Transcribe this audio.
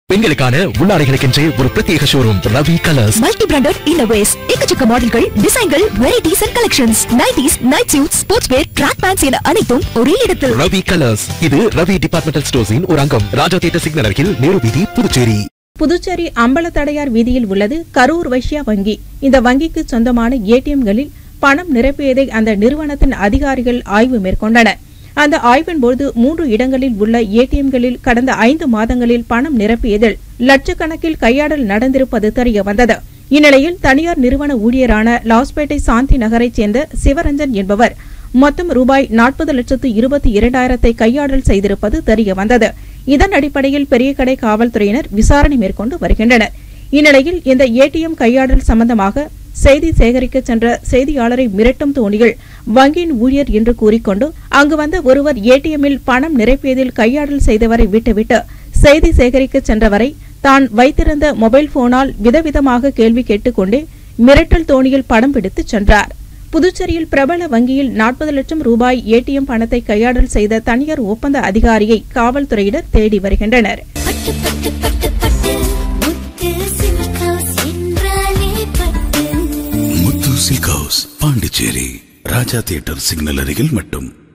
பெண்களுக்கான உள்ளாடைகளுக்கென்றே ஒரு பிரத்யேக showroom Ravi colours multi branded இன்னோவேஸ் எக்கச்சக்க மாடல்கள் டிசைன்கள் varieties and collections nighties night suit sports wear track pants என அனைத்தும் ஒரே இடத்தில் ரவி கலர்ஸ் இது ரவி டிபார்ட்மெண்டல் ஸ்டோர்ஸின் ஒரு அங்கம் ராஜா தியேட்டர் சிக்னல் அருகில் நேரு வீதி புதுச்சேரி புதுச்சேரி அம்பலத்தடையார் வீதியில் உள்ளது கரூர் வைஷ்யா வங்கி இந்த வங்கிக்கு சொந்தமான ஏடிஎம்களில் பணம் நிரப்பியதை அந்த நிறுவனத்தின் அதிகாரிகள் ஆய்வு மேற்கொண்டனர் அந்த ஆய்வின் போது மூன்று இடங்களில் உள்ள ஏடிஎம்களில் கடந்த ஐந்து மாதங்களில் பணம் நிரப்பியதில் லட்சக்கணக்கில் கையாடல் நடந்திருப்பது தெரிய வந்தது இந்நிலையில் தனியார் நிறுவன ஊழியரான லாஸ்பேட்டை சாந்தி நகரைச் சேர்ந்த சிவரஞ்சன் என்பவர் மொத்தம் ரூபாய் நாற்பது லட்சத்து இருபத்தி இரண்டாயிரத்தை கையாடல் செய்திருப்பது தெரிய வந்தது இதன் அடிப்படையில் பெரியகடை காவல்துறையினர் விசாரணை மேற்கொண்டு வருகின்றனர் இந்நிலையில் இந்த ஏடிஎம் கையாடல் சம்பந்தமாக செய்தி சேகரிக்க சென்ற செய்தியாளரை மிரட்டும் தோணியில் வங்கியின் ஊழியர் என்று கூறிக்கொண்டு அங்கு வந்த ஒருவர் ஏடிஎம்மில் பணம் நிரப்பியதில் கையாடல் செய்தவரை விட்டுவிட்டு செய்தி சேகரிக்க சென்றவரை தான் வைத்திருந்த மொபைல் போனால் விதவிதமாக கேள்வி கேட்டுக்கொண்டே மிரட்டல் தோணியில் படம் பிடித்துச் சென்றார் புதுச்சேரியில் பிரபல வங்கியில் நாற்பது லட்சம் ரூபாய் ஏடிஎம் பணத்தை கையாடல் செய்த தனியார் ஒப்பந்த அதிகாரியை காவல்துறையினர் தேடி வருகின்றனர் பட்டு பட்டு பட்டு பட்டு முத்து சில்க் ஹவுஸ் என்றாலே பட்டு Muthu silk house Pondicherry Raja theatre signal அருகில் மட்டும்